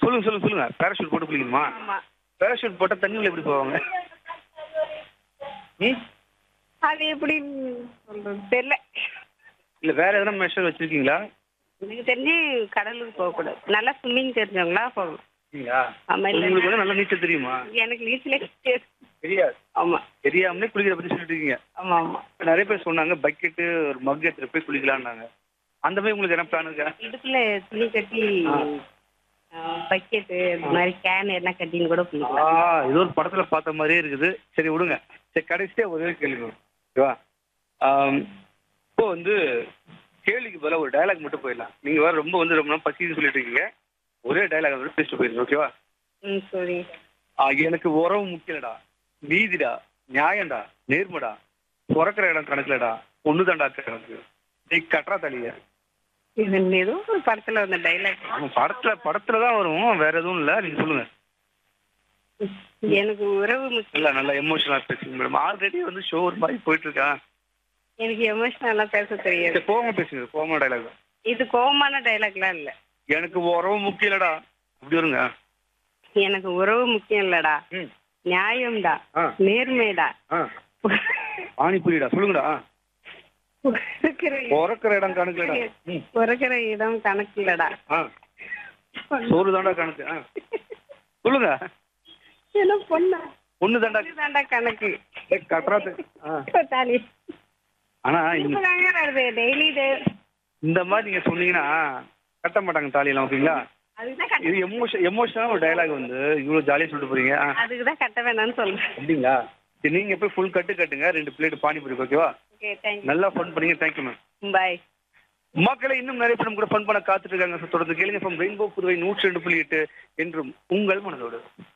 சொல்லுங்க சொல்லுங்க சொல்லுங்க பேராஷூட் போட்டு குளிக்கணுமா ஆமா பேராஷூட் போட்டா தண்ணிக்குள்ள எப்படி போவாங்க ம் அது எப்படி சொல்றது தெரியல இல்ல வேற எதனா மெஷர் வச்சிருக்கீங்களா எனக்கு தெரிஞ்சு கடலுக்கு போகக்கூடாது நல்லா ஸ்விம்மிங் தெரிஞ்சவங்களா போகணும் இல்லையா ஆமா இல்ல உங்களுக்கு வந்து நல்லா நீச்சல் தெரியுமா எனக்கு நீச்சலே தெரியாது. தெரியாது ஆமா தெரியாமலே குளிக்கிற பத்தி சொல்லிட்டு இருக்கீங்க ஆமா ஆமா நிறைய பேர் சொன்னாங்க பக்கெட்டு ஒரு மக் எடுத்துட்டு போய் குளிக்கலாம்னாங்க அந்த மாதிரி உங்களுக்கு என்ன பிளான் இருக்கா இடுப்புல துணி கட்டி பக்கெட்டு இந்த மாதிரி கேன் எல்லாம் கட்டின்னு கூட ஆ குளிக்கலாம் ஏதோ ஒரு படத்துல பார்த்த மாதிரியே இருக்குது சரி விடுங்க சரி கடைசியா ஒரே கேள்வி வரும். ஓகேவா ஆம், இப்போ வந்து கேள்விக்கு பதிலா ஒரு டயலாக் மட்டும் போயிடலாம் நீங்க வேற ரொம்ப வந்து ரொம்ப நாள் பசின்னு சொல்லிட்டு இருக்கீங்க ஒரே டயலாக் வந்து பேசிட்டு போயிருங்க ஓகேவா ம் சரி ஆ, எனக்கு உறவு முக்கியலடா நீதிடா நியாயம்டா நேர்மடா பிறக்கிற இடம் கணக்குலடா ஒண்ணுதான்டா கணக்கு நீ கட்டுறா தலிய இது ஏதோ ஒரு படத்துல வந்த டைலாக் ஆமா படத்துல படத்துல தான் வரும் வேற எதுவும் இல்ல நீங்க சொல்லுங்க எனக்கு உறவு முக்கியம் இல்ல நல்லா எமோஷனலா பேசுங்க மேடம் ஆல்ரெடி வந்து ஷோ ஒரு மாதிரி போயிட்டு இருக்கா எனக்கு எமோஷனலா பேச தெரியாது சரி, கோவமா பேசுங்க கோவமா டைலாக் இது கோவமான டைலாக்லாம் இல்ல எனக்கு உறவு முக்கியலடா அப்படி வருங்க எனக்கு உறவு முக்கியம் இல்லடா ம் நியாயம்டா ஆ நேர்மைடா ஆ பானிபூரிடா சொல்லுங்கடா பிறக்கிற பிறக்கிற இடம் கணக்குலடா ம் பிறக்கிற இடம் கணக்கு இல்லடா ஆ சோறு தாண்டா கணக்கு ஆ சொல்லுங்க என்ன பொண்ணா ஒண்ணு தாண்டா தாண்டா கணக்கு கட்டுறாது ஆ தாலி ஆனா இந்த இப்பதாங்க வருது டெய்லி இது இந்த மாதிரி நீங்க சொன்னீங்கன்னா கட்ட மாட்டாங்க தாலியெல்லாம் ஓகேங்களா அதுக்குதான் கட்ட இது எமோஷன் எமோஷனான ஒரு டயலாக் வந்து இவ்வளவு ஜாலியா சொல்லிட்டு போறீங்க ஆ, அதுக்குதான் கட்ட வேணாம்னு சொல்றேன் அப்படிங்களா சரி நீங்க போய் ஃபுல் கட்டு கட்டுங்க ரெண்டு பிளேட் பானிபூரி ஓகேவா ஓகே தேங்க்யூ நல்லா ஃபன் பண்ணீங்க தேங்க்யூ மேம் பாய் மக்களை இன்னும் நிறைய பேரும் கூட ஃபன் பண்ண காத்துட்டு இருக்காங்க So, தொடர்ந்து கேளுங்க ஃப்ரம் ரெயின்போ புதுவை நூற்றி ரெண்டு புள்ளி எட்டு என்றும் உங்கள் மனதோடு